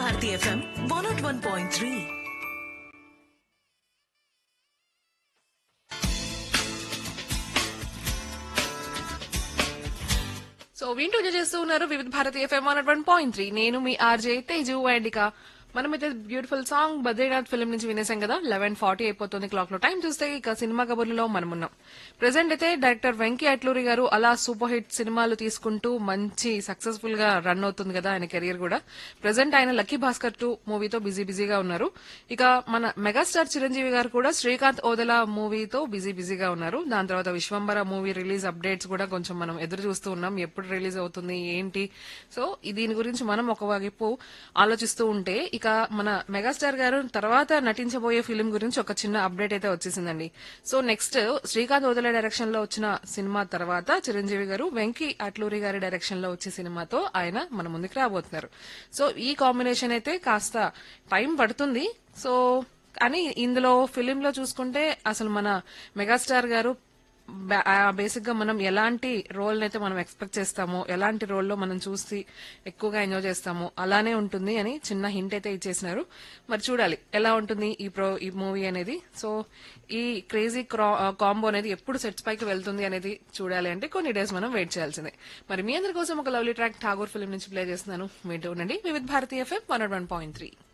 Bharati FM one nought one point three so వింటూ enjoy చేస్తూ ఉన్నారు Vividh Bharati FM one one point three నేను మీ ఆర్జే తేజు అండ్ ఇక మనమైతే బ్యూటిఫుల్ సాంగ్ బద్రీనాథ్ ఫిల్మ్ నుంచి వినేసాం కదా లెవెన్ ఫార్టీ అయిపోతుంది క్లాక్ లో టైం చూస్తే ఇక సినిమా కబుర్లలో మనం ఉన్నాం ప్రెసెంట్ అయితే డైరెక్టర్ వెంకీ అట్లూరి గారు అలా సూపర్ హిట్ సినిమాలు తీసుకుంటూ మంచి సక్సెస్ఫుల్ గా రన్ అవుతుంది కదా ఆయన కెరియర్ కూడా ప్రెసెంట్ ఆయన లక్కీ భాస్కర్ టూ మూవీతో బిజీ బిజీగా ఉన్నారు ఇక మన మెగాస్టార్ చిరంజీవి గారు కూడా శ్రీకాంత్ ఓదెల మూవీతో బిజీ బిజీగా ఉన్నారు దాని తర్వాత విశ్వంబర మూవీ రిలీజ్ అప్డేట్స్ కూడా కొంచెం మనం ఎదురు చూస్తూ ఉన్నాం ఎప్పుడు రిలీజ్ అవుతుంది ఏంటి సో ఈ దీని గురించి మనం ఒక వైపు ఆలోచిస్తూ ఉంటే ఇక మన మెగాస్టార్ గారు తర్వాత నటించబోయే ఫిలిం గురించి ఒక చిన్న అప్డేట్ అయితే వచ్చేసిందండి so next Srikanth Odela direction లో వచ్చిన సినిమా తర్వాత చిరంజీవి గారు వెంకీ అట్లూరి గారి డైరెక్షన్ లో వచ్చే సినిమాతో ఆయన మన ముందుకు రాబోతున్నారు సో ఈ కాంబినేషన్ అయితే కాస్త టైం పడుతుంది సో కానీ ఇందులో ఫిలిం లో చూసుకుంటే అసలు మన మెగాస్టార్ గారు బేసిక్ గా మనం ఎలాంటి రోల్ అయితే మనం ఎక్స్పెక్ట్ చేస్తామో ఎలాంటి రోల్లో మనం చూసి ఎక్కువగా ఎంజాయ్ చేస్తామో అలానే ఉంటుంది అని చిన్న హింట్ అయితే ఇచ్చేసినారు మరి చూడాలి ఎలా ఉంటుంది ఈ ప్రో ఈ మూవీ అనేది సో ఈ క్రేజీ కాంబో అనేది ఎప్పుడు సెట్స్ పైకి వెళ్తుంది అనేది చూడాలి అంటే కొన్ని డేస్ మనం వెయిట్ చేయాల్సిందే మరి మీ అందరి కోసం ఒక లవ్లీ ట్రాక్ ఠాగూర్ ఫిల్మ్ నుంచి ప్లే చేస్తున్నాను వింటూ ఉండండి Vividh Bharati FM one one point three